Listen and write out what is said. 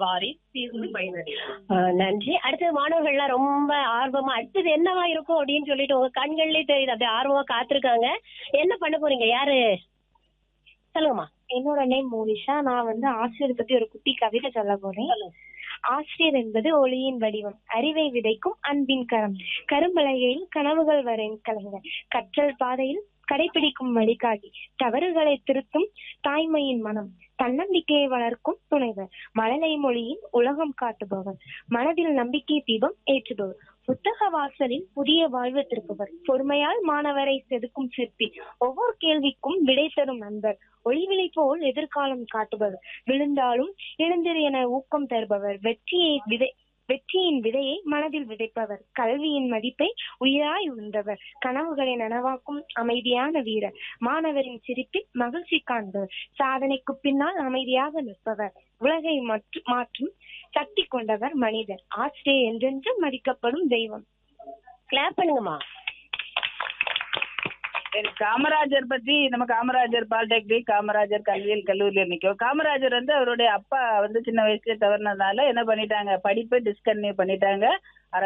வாரின் தீர்ந்து பயனடை ஆஹ் நன்றி அடுத்து மாணவர்கள்லாம் ரொம்ப ஆர்வமா அடுத்தது என்னவா இருக்கும் அப்படின்னு சொல்லிட்டு உங்க கண்கள்லயே தெரியுது அப்படியே ஆர்வமா காத்திருக்காங்க என்ன பண்ண போறீங்க யாரு சொல்லுங்கம்மா என்னோட நேம் மோனிஷா நான் வந்து ஆசிரியர் பத்தி ஒரு குட்டி கவிதை சொல்ல போறேன் ஆசிரியர் என்பது ஒளியின் வடிவம் அறிவை விதைக்கும் அன்பின் கரம் கரும்பலகையில் கனவுகள் வரையும் கலைஞர் கற்றல் பாதையில் கடைபிடிக்கும் வழிகாட்டி தவறுகளை திருத்தும் தாய்மையின் மனம் தன்னம்பிக்கையை வளர்க்கும் துணைவர் மழலை மொழியின் உலகம் காட்டுபவர் மனதில் நம்பிக்கை தீபம் ஏற்றுபவர் புத்தக வாசலில் புதிய வாழ்வு திருப்பவர் பொறுமையால் மாணவரை செதுக்கும் சிற்பி ஒவ்வொரு கேள்விக்கும் விடை தரும் நண்பர் ஒளிவிலை போல் எதிர்காலம் காட்டுபவர் விழுந்தாலும் எழுந்திரு என ஊக்கம் தருபவர் வெற்றியை விதை வெற்றியின் விதையை மனதில் விதைப்பவர் கல்வியின் மதிப்பை உயிராய் உண்டவர் கனவுகளை நனவாக்கும் அமைதியான வீரர் மாணவரின் சிரிப்பில் மகிழ்ச்சி காண்பவர் சாதனைக்கு பின்னால் அமைதியாக நிற்பவர் உலகை மற்று- மாற்றும் சக்தி கொண்டவர் மனிதர் ஆசிரியர் என்றென்றும் மதிக்கப்படும் தெய்வம் கிளாப் பண்ணுங்கம்மா சரி, காமராஜர் பத்தி நம்ம காமராஜர் பாலிடெக்னிக் காமராஜர் கல்வியியல் கல்லூரியில் நிற்கும் காமராஜர் வந்து அவருடைய அப்பா வந்து சின்ன வயசுல தவறினதால என்ன பண்ணிட்டாங்க படிப்பை டிஸ்கன்டினியூ பண்ணிட்டாங்க